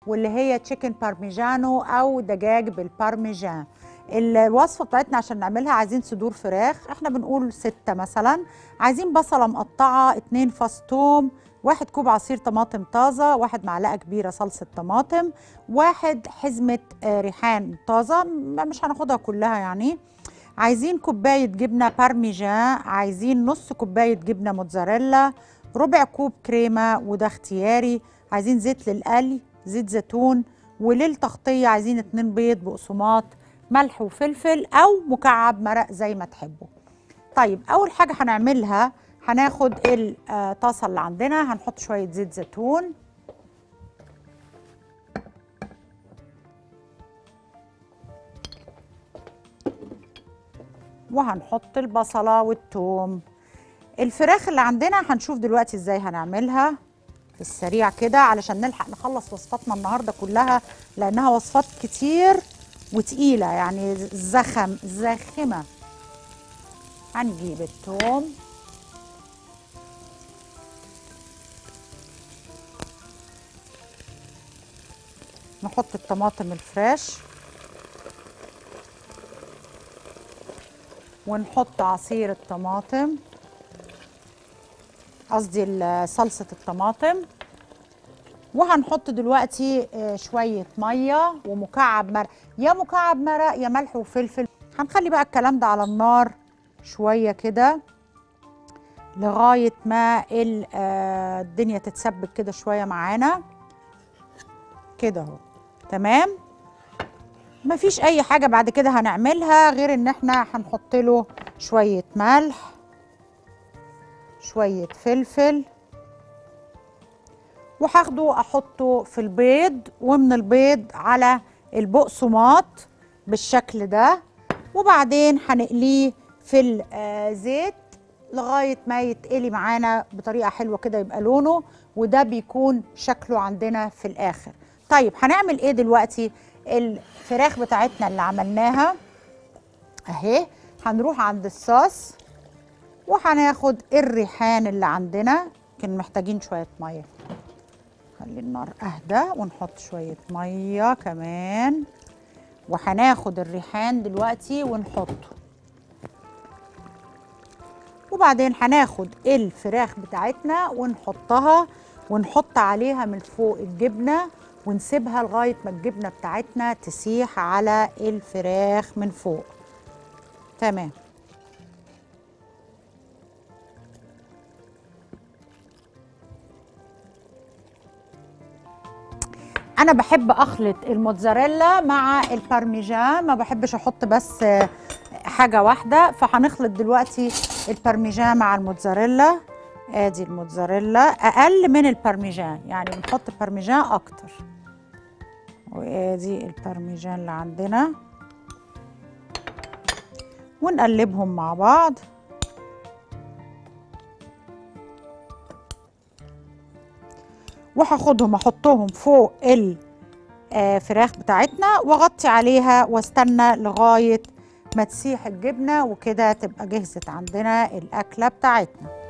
واللي هي تشيكن بارميجانو او دجاج بالبارميجان الوصفه بتاعتنا عشان نعملها عايزين صدور فراخ احنا بنقول ستة مثلا عايزين بصله مقطعه اتنين فص توم واحد كوب عصير طماطم طازه واحد معلقه كبيره صلصه طماطم واحد حزمه آه، ريحان طازه م- مش هناخدها كلها يعني عايزين كوبايه جبنه بارميجان عايزين نص كوبايه جبنه موتزاريلا ربع كوب كريمه وده اختياري عايزين زيت للقلي زيت زيتون وللتغطيه عايزين اتنين بيض بقسماط ملح وفلفل او مكعب مرق زي ما تحبوا طيب اول حاجه هنعملها هناخد الطاسه اللي عندنا هنحط شويه زيت زيتون وهنحط البصله والثوم الفراخ اللي عندنا هنشوف دلوقتي ازاي هنعملها في السريع كده علشان نلحق نخلص وصفاتنا النهارده كلها لانها وصفات كتير وتقيله يعني زخم زاخمه هنجيب الثوم نحط الطماطم الفريش ونحط عصير الطماطم قصدي ال- صلصة الطماطم وهنحط دلوقتي آه، شوية مية ومكعب مرق يا مكعب مرق يا ملح وفلفل هنخلي بقى الكلام ده على النار شوية كده لغاية ما ال- آه، الدنيا تتسبك كده شوية معانا كده اهو تمام مفيش اي حاجة بعد كده هنعملها غير ان احنا هنحط له شوية ملح شوية فلفل وهاخده احطه في البيض ومن البيض على البقسماط بالشكل ده وبعدين هنقليه في الزيت لغاية ما يتقلي معانا بطريقة حلوة كده يبقى لونه وده بيكون شكله عندنا في الآخر طيب هنعمل ايه دلوقتي الفراخ بتاعتنا اللي عملناها اهي هنروح عند الصوص وهناخد الريحان اللي عندنا كان محتاجين شوية مية خلي النار اهدى ونحط شوية مية كمان وهناخد الريحان دلوقتي ونحطه وبعدين هناخد الفراخ بتاعتنا ونحطها ونحط عليها من فوق الجبنة ونسيبها لغاية ما الجبنة بتاعتنا تسيح على الفراخ من فوق تمام انا بحب اخلط الموتزاريلا مع البارميجان ما بحبش احط بس آه، حاجه واحده فهنخلط دلوقتي البارميجان مع الموتزاريلا ادي الموتزاريلا اقل من البارميجان يعني بنحط بارميجان اكتر وادي البارميجان اللي عندنا ونقلبهم مع بعض وهاخدهم احطهم فوق الفراخ بتاعتنا واغطي عليها واستنى لغايه ما تسيح الجبنه وكده تبقى جهزت عندنا الاكله بتاعتنا